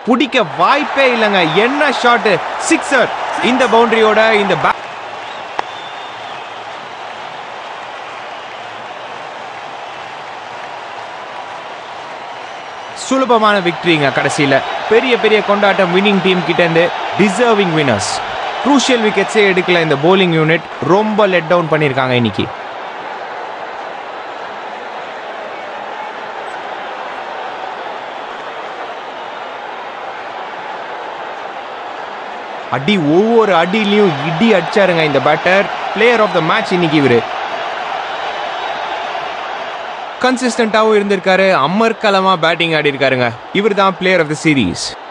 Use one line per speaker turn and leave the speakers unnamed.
பிடிக்க வாய்ப்பே இல்லைங்க என்ன ஷாட் சிக்ஸர் இந்த பவுண்டரியோட இந்த bat சுலபமான விக்டரிங்க கடைசியில பெரிய பெரிய கொண்டாட்டம் வின்னிங் டீம் கிட்ட இருந்து டிசர்விங் வினர்ஸ் க்ரூஷியல் விக்கெட்ஸே எடுக்கல இந்த bowling யூனிட் ரொம்ப லெட் டவுன் பண்ணியிருக்காங்க இன்னைக்கு அடி ஒவ்வொரு அடியிலையும் இடி அடிச்சாருங்க இந்த batter player of the match இன்னைக்கு இவரு கன்சிஸ்டண்டாகவும் இருந்திருக்காரு அமர்க்கலமா பேட்டிங் ஆடி இருக்காருங்க இவர் தான் பிளேயர் ஆஃப் த சீரீஸ்